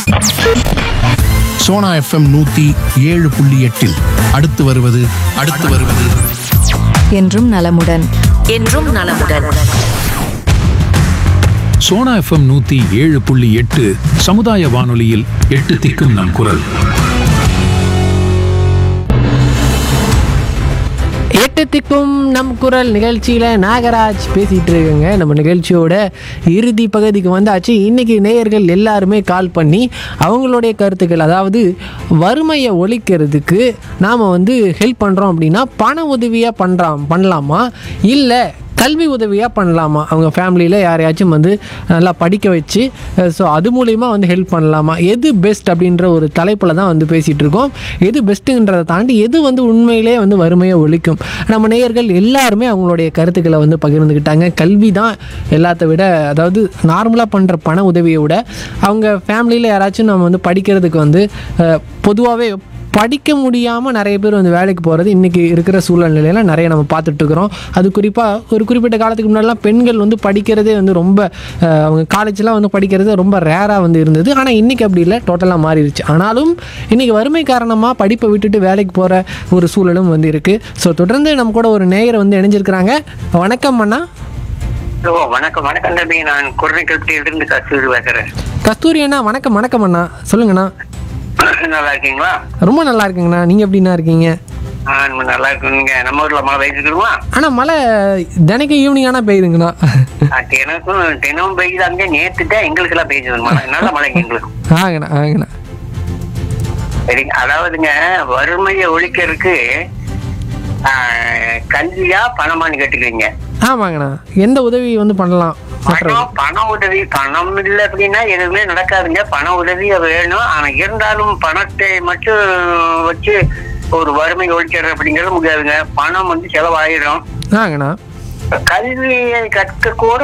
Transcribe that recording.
Sona FM நூத்தி ஏழு புள்ளி எட்டில் அடுத்து வருவது அடுத்து வருவது என்றும் நலமுடன் என்றும் நலமுடன் சோனா எஃப்எம் நூத்தி ஏழு புள்ளி எட்டு சமுதாய வானொலியில் எட்டு திக்கும் நம் குரல் எட்டு திக்கும் நம் குரல் நிகழ்ச்சியில் நாகராஜ் பேசிகிட்டு இருக்குங்க நம்ம நிகழ்ச்சியோட இறுதி பகுதிக்கு வந்தாச்சு இன்றைக்கி நேயர்கள் எல்லாருமே கால் பண்ணி அவங்களுடைய கருத்துக்கள் அதாவது வறுமையை ஒழிக்கிறதுக்கு நாம் வந்து ஹெல்ப் பண்ணுறோம் அப்படின்னா பண உதவியாக பண்ணுறோம் பண்ணலாமா இல்லை கல்வி உதவியாக பண்ணலாமா அவங்க ஃபேமிலியில் யாரையாச்சும் வந்து நல்லா படிக்க வச்சு ஸோ அது மூலிமா வந்து ஹெல்ப் பண்ணலாமா எது பெஸ்ட் அப்படின்ற ஒரு தலைப்பில் தான் வந்து பேசிகிட்டு இருக்கோம் எது பெஸ்ட்டுன்றதை தாண்டி எது வந்து உண்மையிலே வந்து வறுமையை ஒழிக்கும் நம்ம நேயர்கள் எல்லாருமே அவங்களுடைய கருத்துக்களை வந்து பகிர்ந்துக்கிட்டாங்க கல்வி தான் எல்லாத்த விட அதாவது நார்மலாக பண்ணுற பண உதவியை விட அவங்க ஃபேமிலியில் யாராச்சும் நம்ம வந்து படிக்கிறதுக்கு வந்து பொதுவாகவே படிக்க முடியாமல் நிறைய பேர் வந்து வேலைக்கு போகிறது இன்றைக்கி இருக்கிற சூழ்நிலையில நிறைய நம்ம பார்த்துட்ருக்குறோம் அது குறிப்பாக ஒரு குறிப்பிட்ட காலத்துக்கு முன்னாடிலாம் பெண்கள் வந்து படிக்கிறதே வந்து ரொம்ப அஹ், அவங்க காலேஜ்லாம் வந்து படிக்கிறது ரொம்ப ரேராக வந்து இருந்தது ஆனால் இன்றைக்கி அப்படி இல்லை டோட்டலாக மாறிடுச்சு ஆனாலும் இன்றைக்கி வறுமை காரணமாக படிப்பை விட்டுட்டு வேலைக்கு போகிற ஒரு சூழலும் வந்து இருக்குது ஸோ தொடர்ந்து நம்ம கூட ஒரு நேயரை வந்து இணைஞ்சிருக்கிறாங்க வணக்கம் அண்ணா ஹலோ வணக்கம் வணக்கம் தம்பி நான் குரணைக்கல்ட்டியிலிருந்து கஸ்தூரி பேசுறேன் கஸ்தூரி அண்ணா வணக்கம் வணக்கம் அண்ணா சொல்லுங்கண்ணா நல்லா இருக்கீங்களா ரொம்ப நல்லா இருக்குங்கண்ணா நீங்கள் எப்படிண்ணா இருக்கீங்க ஆ, நம்ம நல்லா இருக்குங்க நம்ம ஊர்ல மழை பெய்யுதுமா ஆனால் மழை தினைக்கும் ஈவினிங் ஆனால் பெய்யுதுங்கண்ணா எனக்கும் தினமும் பெய்யுது அங்கே நேத்து தான் எங்களுக்கு எல்லாம் பெய்யுது மழை நல்ல மழைங்க எங்களுக்கு ஆங்கண்ணா ஆங்கண்ணா சரி அதாவதுங்க வறுமையை ஒழிக்கிறதுக்கு ஆ, கல்வியா பணமான்னு கேட்டுக்கிறீங்க ஆமாங்கண்ணா எந்த உதவி வந்து பண்ணலாம் மற்ற பணம் பண உதவி பணம் இல்லை அப்படின்னா எதுவுமே நடக்காதுங்க பண உதவி வேணும் ஆனா இருந்தாலும் பணத்தை மட்டும் வச்சு ஒரு வறுமை ஒழிக்கிறது அப்படிங்கிறது முடியாதுங்க பணம் வந்து செலவாயிடும் ஆங்கண்ணா கல்வியை கற்க கூட